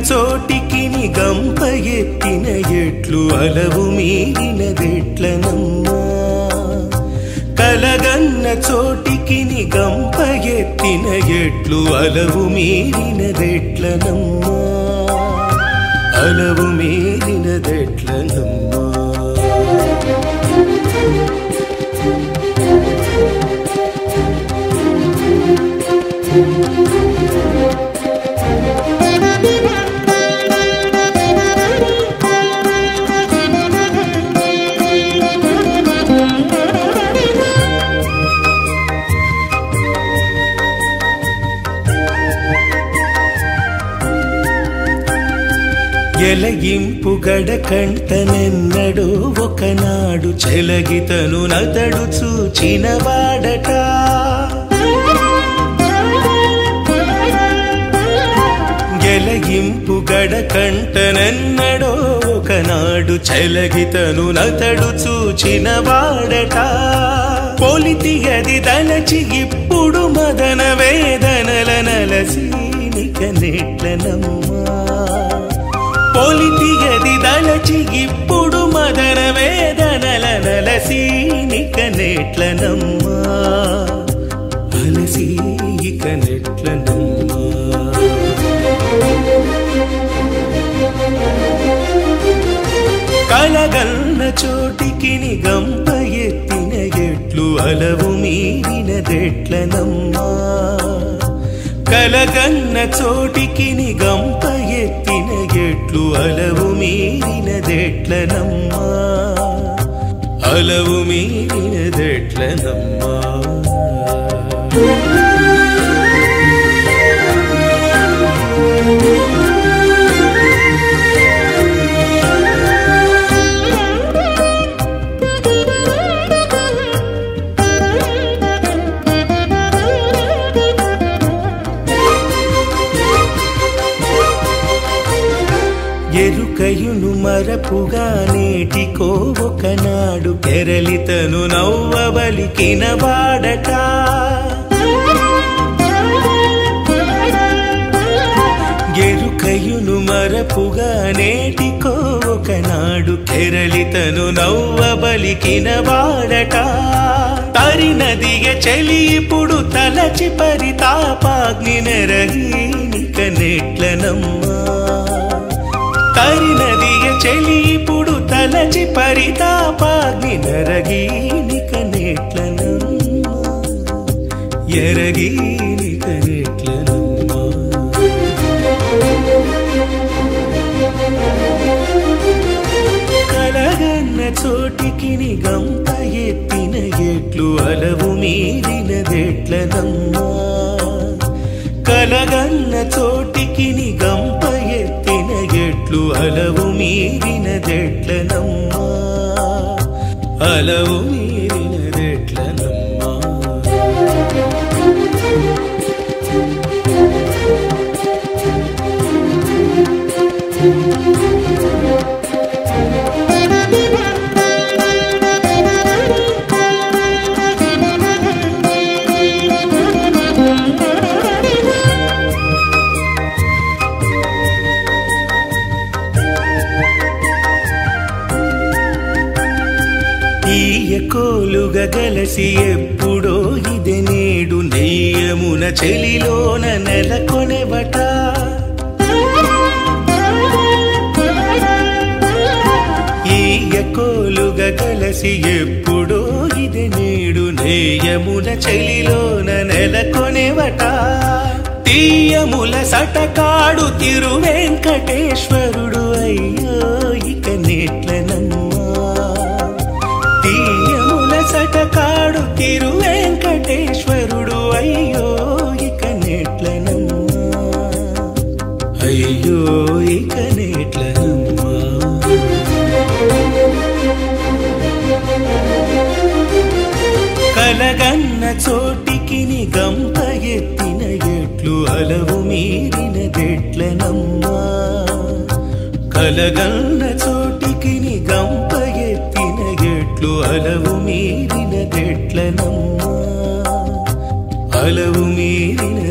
చోటికి ని గంప ఎత్తిన ఎట్లు అలవు మీరినదెట్లనమ్మా కలగన్న చోటికి ని గంప ఎత్తిన ఎట్లు అలవు మీరినదెట్లనమ్మా అలవు మీరినదెట్లనమ్మా ఎలగింపు గడ కంటనెన్నడో ఒకనాడు చెలగితను నతడు చూచినవాడట ఎలగింపు గడ కంటనెన్నడో ఒకనాడు చెలగితను నతడు చూచినవాడట పొలితి అది దలచి ఇప్పుడు మదన వేదనల నలసీనిక నెట్లనమ్మా పొలితి గది దళచి ఇప్పుడు మదన వేదనల నలసీనిక నెట్లనమ్మా అలసీక నెట్లనమ్మా కలగన్న చోటికి ని గంప ఎత్తిన ఎట్లు అలవు మీరినదెట్లనమ్మా కలగన్న చోటికి ని గంప ఎత్తిన ఎట్లు అలవు మీరినదెట్లనమ్మా అలవు మీరినదెట్లనమ్మా ఎరుకయును మరపుగా నేటికో ఒకనాడు కెరలితను నవ్వబలికిన వాడట ఎరుకయును మరపుగా నేటికో ఒకనాడు కెరలితను నవ్వబలికిన వాడట తరినదిగ చెలి ఇప్పుడు తలచి పరితాపాగ్ని నెరగీనిక నెట్లనమ్మా తరినదిగ చెలి ఇప్పుడు తలచి పరితాపాగ్ని నరగీనిక నెట్లనమ్మా ఎరగీనిక నెట్లనమ్మా కలగన్న చోటికి ని గంప ఎత్తిన ఎట్లు అలవు మీరినదెట్లనమ్మా కలగన్న చోటికి ని గంప ఎత్తిన ఎట్లు అలవు మీరినదెట్లనమ్మా అలవు మీరినదెట్లనమ్మా ఈయ కోలుగా గలసి ఎప్పుడో ఇది నేడు నెయ్యమున చెలిలోన నెలకొనెవట ఈయ కోలుగా గలసి ఎప్పుడో ఇది నేడు నేయమున చెలిలోన నెలకొనెవట తీయముల సటకాడు తిరు వెంకటేశ్వరుడు అయ్యో ఇక నెట్లనమ్మా తీయముల సటకాడు తిరు వెంకటేశ్వరుడు అయ్యో ఇక నెట్లనమ్మా అయ్యో ఇక నెట్లనమ్మా కలగన్న చోటికి ని గంప ఎత్తిన ఎట్లు అలవు మీరినదెట్లనమ్మా కలగన్న చోటికి ని గంప ఎత్తిన ఎట్లు అలవు మీరినదెట్లనమ్మా అలవు మీరిన